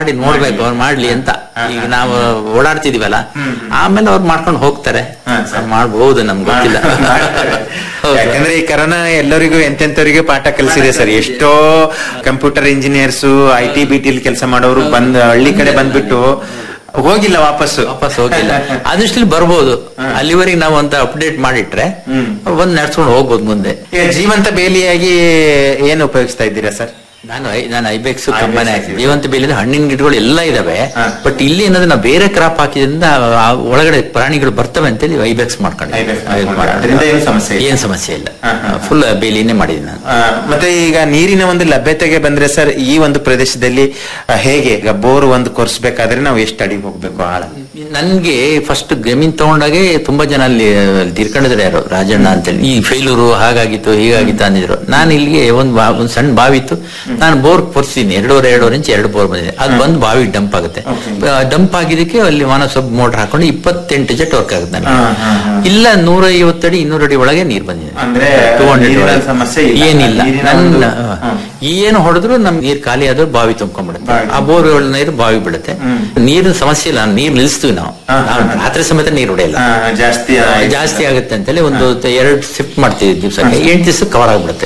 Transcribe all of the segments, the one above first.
ಮಾಡಿ ನೋಡ್ಬೇಕು ಅವ್ರು ಮಾಡ್ಲಿ ಅಂತ ಈಗ ನಾವು ಓಡಾಡ್ತಿದೀವಲ್ಲ ಆಮೇಲೆ ಅವ್ರು ಮಾಡ್ಕೊಂಡು ಹೋಗ್ತಾರೆ ಮಾಡ್ಬೋದು ನಮ್ಗೆ ಗೊತ್ತಿಲ್ಲ ಹೌದು. ಯಾಕಂದ್ರೆ ಈ ಕರೋನಾ ಎಲ್ಲರಿಗೂ ಎಂತೆಂತವರಿಗೆ ಪಾಠ ಕಲಿಸಿದೆ ಸರ್ ಎಷ್ಟೋ computer engineers I T B ಟಿಲ್ ಕೆಲಸ ಮಾಡೋರು ಬಂದ್ ಹಳ್ಳಿ ಕಡೆ ಬಂದ್ಬಿಟ್ಟು ಹೋಗಿಲ್ಲ ವಾಪಸ್ಸು ವಾಪಸ್ ಹೋಗಿಲ್ಲ ಅದಷ್ಟಲ್ಲಿ ಬರ್ಬೋದು ಅಲ್ಲಿವರೆಗೆ ನಾವು ಅಂತ ಅಪ್ಡೇಟ್ ಮಾಡಿಟ್ರೆ ಬಂದ್ ನಡ್ಸ್ಕೊಂಡು ಹೋಗ್ಬೋದು ಮುಂದೆ ಈಗ ಜೀವಂತ ಬೇಲಿಯಾಗಿ ಏನು ಉಪಯೋಗಿಸ್ತಾ ಇದ್ದೀರಾ ಸರ್ ನಾನು ಐ- ನಾನು ಐಬೆಕ್ಸ್ ಕಂಪನಿ ಹಾಕಿದ್ದೆ ಜೀವಂತ ಬೇಲಿಂದ ಹಣ್ಣಿನ ಗಿಡಗಳು ಎಲ್ಲ ಇದಾವೆ ಬಟ್ ಇಲ್ಲಿ ಏನಂದ್ರೆ ನಾವು ಬೇರೆ ಕ್ರಾಪ್ ಹಾಕಿದ್ರಿಂದ ಆ ಒಳಗಡೆ ಪ್ರಾಣಿಗಳು ಬರ್ತವೆ ಅಂತೇಳಿ ಐಬೆಕ್ಸ್ ಮಾಡ್ಕೊಂಡು ಅದರಿಂದ ಏನು ಸಮಸ್ಯೆ ಇಲ್ಲ. ಏನ್ ಸಮಸ್ಯೆ ಇಲ್ಲ ಫುಲ್ ಬೇಲಿನೇ ಮಾಡಿದ್ದೀನಿ ನಾನು ಆ, ಮತ್ತೆ ಈಗ ನೀರಿನ ಒಂದು ಲಭ್ಯತೆಗೆ ಬಂದ್ರೆ ಸರ್ ಈ ಒಂದು ಪ್ರದೇಶದಲ್ಲಿ ಆ, ಹೇಗೆ ಈಗ ಬೋರ್ ಒಂದು ಕೊರ್ಸ್ಬೇಕಾದ್ರೆ ನಾವು ಎಷ್ಟು ಅಡಿ ಹೋಗ್ಬೇಕು ಆಳ ನನ್ಗೆ ಫಸ್ಟ್ ಜಮೀನ್ ತಗೊಂಡಾಗೆ ತುಂಬಾ ಜನ ಅಲ್ಲಿ ಅಲ್ಲಿ ತೀರ್ಕೊಂಡಿದ್ರೆ ಯಾರು ರಾಜಣ್ಣ ಅಂತೇಳಿ ಈ ಫೇಲೂರು ಹಾಗಾಗಿತ್ತು ಹೀಗಾಗಿತ್ತು ಅಂದಿದ್ರು ನಾನು ಇಲ್ಲಿಗೆ ಒಂದ್ ಬಾ- ಒಂದ್ ಸಣ್ಣ ಬಾವಿ ಇತ್ತು ನಾನು ಬೋರ್ ಕೊರ್ಸಿದ್ದೀನಿ ಎರಡೂವರೆ ಎರಡೂವರೆ ಇಂಚ್ ಎರಡು ಬೋರ್ ಬಂದಿದೆ ಅದು ಬಂದು ಬಾವಿ ಡಂಪ್ ಆಗುತ್ತೆ ಡಂಪ್ ಆಗಿದ್ದಕ್ಕೆ ಅಲ್ಲಿ ಮಾನ ಸಬ್ ಮೋಟರ್ ಹಾಕೊಂಡು ಇಪ್ಪತ್ತೆಂಟು ಜೆಟ್ ವರ್ಕ್ ಆಗುತ್ತೆ ನನಗೆ ಇಲ್ಲ ನೂರ ಐವತ್ತಡಿ ಇನ್ನೂರು ಅಡಿ ಒಳಗೆ ನೀರ್ ಬಂದಿದೆ ಅಂದ್ರೆ 200 ನೀರಿನ ಒಳಗೆ. ಸಮಸ್ಯೆ ಇಲ್ಲ. ಏನಿಲ್ಲ ನೀರಿನ ನನ್ನ ಒಂದು- ಏನು ಹೊಡೆದ್ರು ನಮ್ಗೆ ನೀರ್ ಖಾಲಿ ಆದ್ರೂ ಬಾವಿ ತುಂಬ್ಕೊಂಡ್ಬಿಡುತ್ತೆ ಆ ಬೋರ್ ನೀರು ಬಾವಿ ಬಿಡುತ್ತೆ ನೀರಿನ ಸಮಸ್ಯೆ ಇಲ್ಲ ನೀರ್ ನಿಲ್ಲಿಸ್ತೀವಿ ನಾವು ನಾವು ರಾತ್ರಿ ಸಮೇತ ನೀರು ಹೊಡೆಯಲ್ಲ ಆ, ಜಾಸ್ತಿ ಜಾಸ್ತಿ ಆಗುತ್ತೆ ಅಂತೇಳಿ ಒಂದು ಎರಡು ಶಿಫ್ಟ್ ಮಾಡ್ತೀವಿ ದಿವ್ಸಕ್ಕೆ ಎಂಟು ದಿವಸ ಕವರ್ ಆಗ್ಬಿಡುತ್ತೆ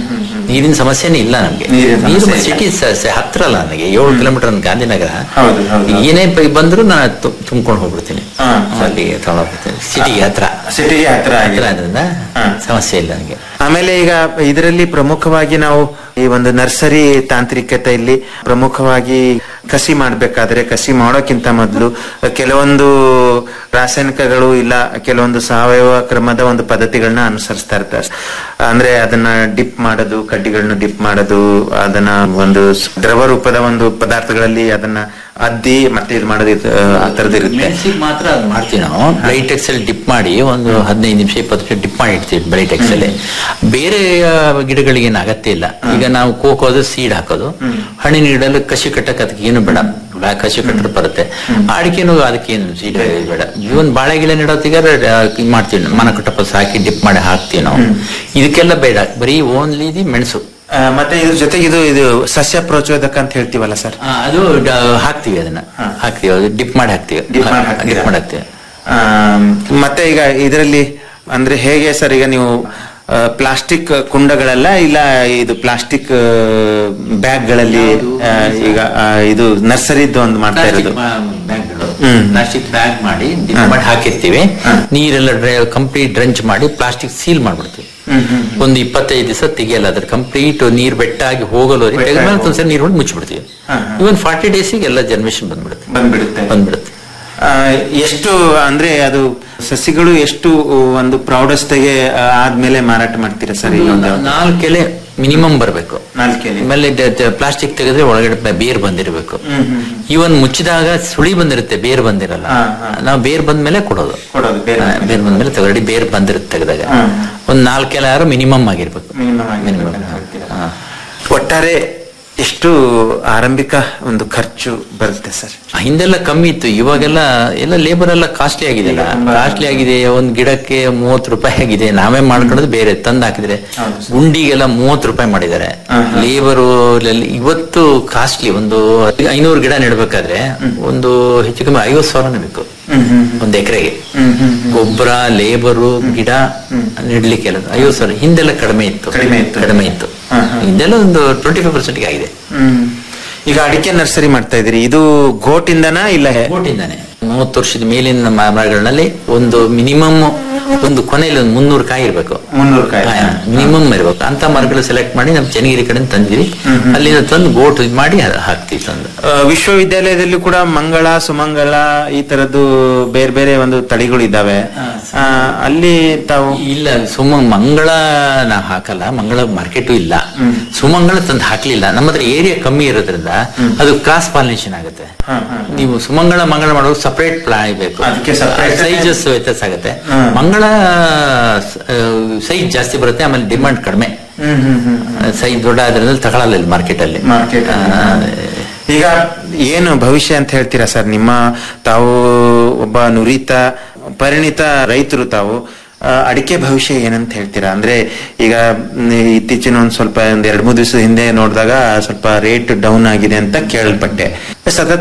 ನೀರಿನ ಸಮಸ್ಯೆನೇ ಇಲ್ಲ ನಮ್ಗೆ ನೀರಿನ ನೀರು ಸಮಸ್ಯೆ ಸಿಟಿ ಹತ್ರ ಅಲ್ಲ ನನಗೆ ಏಳು ಕಿಲೋಮೀಟರ್ ಗಾಂಧಿನಗರ ಹೌದು, ಹೌದು. ಏನೇ ಪ- ಬಂದ್ರು ನಾನು ತು- ತುಂಬ್ಕೊಂಡು ಹೋಗ್ಬಿಡ್ತೀನಿ ಹಾ, ಅಲ್ಲಿ ತಗೊಂಡೋಗ್ಬಿಡ್ತೀನಿ ಸಿಟಿಗೆ ಹತ್ರ ಸಿಟಿಗೆ ಹತ್ರ ಹತ್ರ ಆಗಿದೆ ಆದ್ರಿಂದ ಸಮಸ್ಯೆ ಇಲ್ಲ ನನಗೆ ಆಮೇಲೆ ಈಗ ಇದರಲ್ಲಿ ಪ್ರಮುಖವಾಗಿ ನಾವು ಈ ಒಂದು ನರ್ಸರಿ ತಾಂತ್ರಿಕತೆಯಲ್ಲಿ ಪ್ರಮುಖವಾಗಿ ಕಸಿ ಮಾಡ್ಬೇಕಾದ್ರೆ ಕಸಿ ಮಾಡೋಕ್ಕಿಂತ ಮೊದಲು ಕೆಲವೊಂದು ರಾಸಾಯನಿಕಗಳು ಇಲ್ಲ ಕೆಲವೊಂದು ಸಾವಯವ ಕ್ರಮದ ಒಂದು ಪದ್ಧತಿಗಳನ್ನ ಅನುಸರಿಸ್ತಾ ಇರ್ತಾರೆ ಅಂದ್ರೆ ಅದನ್ನ ಡಿಪ್ ಮಾಡೋದು ಕಡ್ಡಿಗಳನ್ನ ಡಿಪ್ ಮಾಡೋದು ಅದನ್ನ ಒಂದು ಸ್- ದ್ರವ ರೂಪದ ಒಂದು ಪದಾರ್ಥಗಳಲ್ಲಿ ಅದನ್ನ ಅದ್ದಿ ಮತ್ತೆ ಇದು ಮಾಡೋದು ಇದು, ಆ ತರದಿರುತ್ತೆ ಮೆಣಸಿಗೆ ಮಾತ್ರ ಅದ್ ಮಾಡ್ತೀವಿ ನಾವು ಬ್ರೈಟೆಕ್ಸ್ ಅಲ್ಲಿ ಡಿಪ್ ಮಾಡಿ ಒಂದು ಹದಿನೈದು ನಿಮಿಷ ಇಪ್ಪತ್ತು ನಿಮಿಷ ಡಿಪ್ ಮಾಡಿ ಇಡ್ತೀವಿ ಬ್ರೈಟೆಕ್ಸ್ ಅಲ್ಲಿ ಬೇರೆ ಆ, ಗಿಡಗಳಿಗೆ ಏನು ಅಗತ್ಯ ಇಲ್ಲ ಈಗ ನಾವು ಕೋಕೋದು ಸೀಡ್ ಹಾಕೋದು ಹಣ್ಣಿನ ಗಿಡದಲ್ಲಿ ಕಸಿ ಕಟ್ಟಕ್ಕೆ ಅದಕ್ಕೆ ಏನು ಬೇಡ ಬ್ಯಾ- ಕಸಿ ಕಟ್ಟರೆ ಬರುತ್ತೆ ಅಡಿಕೆನೂ ಅದಕ್ಕೇನು ಸೀಡ್ ಬೇಡ ಇವನ್ ಬಾಳೆ ಗಿಡ ನೆಡೋತಿಗೆ ಇದು ಮಾಡ್ತೀವಿ ಮನ ಕಟ್ಟಪ್ಪ ಹಾಕಿ ಡಿಪ್ ಮಾಡಿ ಹಾಕ್ತೀವಿ ನಾವು ಇದಕ್ಕೆಲ್ಲ ಬೇಡ ಬರೀ ಓನ್ಲಿ ದಿ ಮೆಣಸು ಆ, ಮತ್ತೆ ಇದ್ರ ಜೊತೆಗೆ ಇದು ಇದು ಸಸ್ಯ ಪ್ರಚೋದಕ ಅಂತ ಹೇಳ್ತೀವಲ್ಲ ಸರ್ ಆ, ಅದು ಡ- ಹಾಕ್ತೀವಿ ಅದನ್ನ ಹಾಕ್ತೀವಿ ಅದು ಡಿಪ್ ಮಾಡಿ ಹಾಕ್ತೀವಿ Dip ಮಾಡಿ ಹಾಕ್ತೀರಾ? ಡಿಪ್ ಮಾಡಿ ಹಾಕ್ತೀವಿ ಆಮ್, ಮತ್ತೆ ಈಗ ಇದರಲ್ಲಿ ಅಂದ್ರೆ ಹೇಗೆ ಸರ್ ಈಗ ನೀವು ಪ್ಲಾಸ್ಟಿಕ್ ಕುಂಡಗಳೆಲ್ಲ ಇಲ್ಲ ಇದು ಪ್ಲಾಸ್ಟಿಕ್ ಬ್ಯಾಗ್ಗಳಲ್ಲಿ ಈಗ ಆ, ಇದು ನರ್ಸರಿದ್ದು ಒಂದು ಮಾಡ್ತಾ ಇರೋದು ಹ್ಮ್. ಪ್ಲಾಸ್ಟಿಕ್ ಬ್ಯಾಗ್ ಮಾಡಿ dip ಮಾಡಿ ಹಾಕಿರ್ತೀವಿ ನೀರೆಲ್ಲ ಕಂಪ್ಲೀಟ್ ಡ್ರಂಚ್ ಮಾಡಿ ಪ್ಲಾಸ್ಟಿಕ್ ಸೀಲ್ ಮಾಡ್ಬಿಡ್ತೀವಿ ಒಂದು ಇಪ್ಪತ್ತೈದು ದಿವಸ ತೆಗಿಯಲ್ಲ ಅದ್ರ ಕಂಪ್ಲೀಟ್ ನೀರ್ ಬೆಟ್ಟಾಗಿ ಹೋಗಲು ತೆಗೆದ್ಮೇಲೆ ಒಂದ್ಸರಿ ನೀರು ಹೊಂದು ಮುಚ್ಚಿಬಿಡ್ತೀವಿ ಇವನ್ ಫಾರ್ಟಿ ಡೇಸಿಗೆ ಎಲ್ಲ ಜನ್ರೇಷನ್ ಬಂದ್ಬಿಡುತ್ತೆ ಬಂದ್ಬಿಡುತ್ತೆ ಬಂದ್ಬಿಡುತ್ತೆ ಆ, ಎಷ್ಟು ಅಂದ್ರೆ ಅದು ಸಸಿಗಳು ಎಷ್ಟು ಒಂದು ಪ್ರೌಢಸ್ಥೆಗೆ ಆ, ಆದ್ಮೇಲೆ ಮಾರಾಟ ಮಾಡ್ತೀರಾ ಸರ್ ಈ ಒಂದು ನಾಲ್ಕು ಎಲೆ ಮಿನಿಮಮ್ ಬರಬೇಕು ನಾಲ್ಕು ಎಲೆ. ಆಮೇಲೆ ಪ್ಲಾಸ್ಟಿಕ್ ತೆಗೆದ್ರೆ ಒಳಗಡೆ ಬ- ಬೇರ್ ಬಂದಿರಬೇಕು ಇವನ್ ಮುಚ್ಚಿದಾಗ ಸುಳಿ ಬಂದಿರುತ್ತೆ ಬೇರ್ ಬಂದಿರಲ್ಲ ಹಾ, ಹಾ. ನಾವು ಬೇರ್ ಬಂದ್ಮೇಲೆ ಕೊಡೋದು ಕೊಡೋದು ಬೇರೆ ಆ, ಬೇರ್ ಬಂದ್ಮೇಲೆ ತಗೊಳ್ಳಿ ಬೇರ್ ಬಂದಿರುತ್ತೆ ತೆಗೆದಾಗ ಹಾ. ಒಂದ್ ನಾಲ್ಕೆಲ್ಲ ಯಾರು ಮಿನಿಮಮ್ ಆಗಿರ್ಬೇಕು Minimum ಆಗಿರ್ಬೇಕು Minimum, ಅಂತ ಹೇಳ್ತೀರಾ? ಹಾ. ಒಟ್ಟಾರೆ ಎಷ್ಟು ಆರಂಭಿಕ ಒಂದು ಖರ್ಚು ಬರುತ್ತೆ ಸರ್ ಹಿಂದೆಲ್ಲ ಕಮ್ಮಿ ಇತ್ತು ಇವಾಗೆಲ್ಲ ಎಲ್ಲ ಲೇಬರ್ ಎಲ್ಲ ಕಾಸ್ಟ್ಲಿ ಆಗಿದೆ ಕಾಸ್ಟ್ಲಿ ಆಗಿದೆ ಒಂದ್ ಗಿಡಕ್ಕೆ ಮೂವತ್ತು ರೂಪಾಯಿ ಆಗಿದೆ ನಾವೇ ಮಾಡ್ಕೊಳ್ಳೋದು ಬೇರೆ ತಂದ್ ಹಾಕಿದ್ರೆ ಗುಂಡಿಗೆಲ್ಲ ಮೂವತ್ತು ರೂಪಾಯಿ ಮಾಡಿದ್ದಾರೆ ಲೇಬರು ಇವತ್ತು ಕಾಸ್ಟ್ಲಿ ಒಂದು ಐನೂರು ಗಿಡ ನೆಡ್ಬೇಕಾದ್ರೆ ಒಂದು ಹೆಚ್ಚು ಕಮ್ಮಿ ಐವತ್ತು ಸಾವಿರನೇ ಬೇಕು ಒಂದ್ ಎಕರೆಗೆ ಗೊಬ್ಬರ ಲೇಬರು ಗಿಡ ನೆಡ್ಲಿಕ್ಕೆಲ್ಲ ಐವತ್ತು ಸಾವಿರ ಹಿಂದೆಲ್ಲ ಕಡಿಮೆ ಇತ್ತು ಕಡಿಮೆ ಇತ್ತು. ಕಡಿಮೆ ಇತ್ತು ಹಿಂದೆಲ್ಲ ಒಂದು ಟ್ವೆಂಟಿ ಫೈವ್ ಪರ್ಸೆಂಟ್ಗೆ ಆಗಿದೆ ಈಗ ಅಡಿಕೆ ನರ್ಸರಿ ಮಾಡ್ತಾ ಇದೀರಿ ಇದು ಗೋಟಿಂದನಾ ಇಲ್ಲ ಹೇ- ಕೋಟಿಂದಾನೆ ಮೂವತ್ತು ವರ್ಷದ ಮೇಲಿನ ಮ- ಮರಗಳಲ್ಲಿ ಒಂದು ಮಿನಿಮಮ್ ಒಂದು ಕೊನೆಯಲ್ಲಿ ಒಂದು ಮುನ್ನೂರು ಕಾಯಿ ಇರಬೇಕು ಮುನ್ನೂರು ಕಾಯಿ. ಮಿನಿಮಮ್ ಇರ್ಬೇಕು ಅಂತ ಮರಗಳು ಸೆಲೆಕ್ಟ್ ಮಾಡಿ ನಮ್ಮ ಚನ್ನಗಿರಿ ಕಡೆ ತಂದಿರಿ ಅಲ್ಲಿಂದ ತಂದು ಗೋಟ್ ಇದ್ ಮಾಡಿ ಅದ್ ಹಾಕ್ತಿವಿ ತಂದು ಆ, ವಿಶ್ವವಿದ್ಯಾಲಯದಲ್ಲಿ ಕೂಡ ಮಂಗಳ ಸುಮಂಗಳ ಈ ತರದ್ದು ಬೇರೆ ಬೇರೆ ಒಂದು ತಳಿಗಳು ಇದ್ದಾವೆ ಆ, ಅಲ್ಲಿ ತಾವು ಇಲ್ಲ ಸುಮ ಮಂಗಳ ನಾ ಹಾಕಲ್ಲ ಮಂಗಳ ಮಾರ್ಕೆಟು ಇಲ್ಲ ಸುಮಂಗಳ ತಂದು ಹಾಕ್ಲಿಲ್ಲ ನಮ್ಮ ಹತ್ರ ಏರಿಯಾ ಕಮ್ಮಿ ಇರೋದ್ರಿಂದ ಅದು ಕ್ರಾಸ್ ಪಾಲಿನೇಷನ್ ಆಗುತ್ತೆ ನೀವು ಸುಮಂಗಳ ಮಂಗಳ ಮಾಡೋದು ಸಪರೇಟ್ ಪ್ಲಾನ್ ಬೇಕು ಅದಕ್ಕೆ separate ಸೈಜಸ್ ವ್ಯತ್ಯಾಸ ಆಗುತ್ತೆ ಮಂಗಳ ಸೈಜ್ ಜಾಸ್ತಿ ಬರುತ್ತೆ ಆಮೇಲೆ ಡಿಮಾಂಡ್ ಕಡಿಮೆ ಸೈಜ್ ದೊಡ್ಡ ಆದ್ರಿಂದ ತಗೊಳಲ್ಲ ಇಲ್ಲಿ ಮಾರ್ಕೆಟ್ ಅಲ್ಲಿ Market ಅಲ್ಲಿ. ಆ, ಈಗ ಏನು ಭವಿಷ್ಯ ಅಂತ ಹೇಳ್ತೀರಾ ಸರ್ ನಿಮ್ಮ ತಾವು ಒಬ್ಬ ನುರಿತ ಪರಿಣಿತ ರೈತರು ತಾವು ಆ, ಅಡಿಕೆ ಭವಿಷ್ಯ ಏನಂತ ಹೇಳ್ತೀರಾ ಅಂದ್ರೆ ಈಗ ಮ್, ಇತ್ತೀಚಿನ ಒಂದ್ ಸ್ವಲ್ಪ ಒಂದ್ ಎರಡ್ ಮೂರ್ ದಿವಸದ ಹಿಂದೆ ನೋಡಿದಾಗ ಸ್ವಲ್ಪ ರೇಟ್ ಡೌನ್ ಆಗಿದೆ ಅಂತ ಕೇಳಲ್ಪಟ್ಟೆ ಸತತ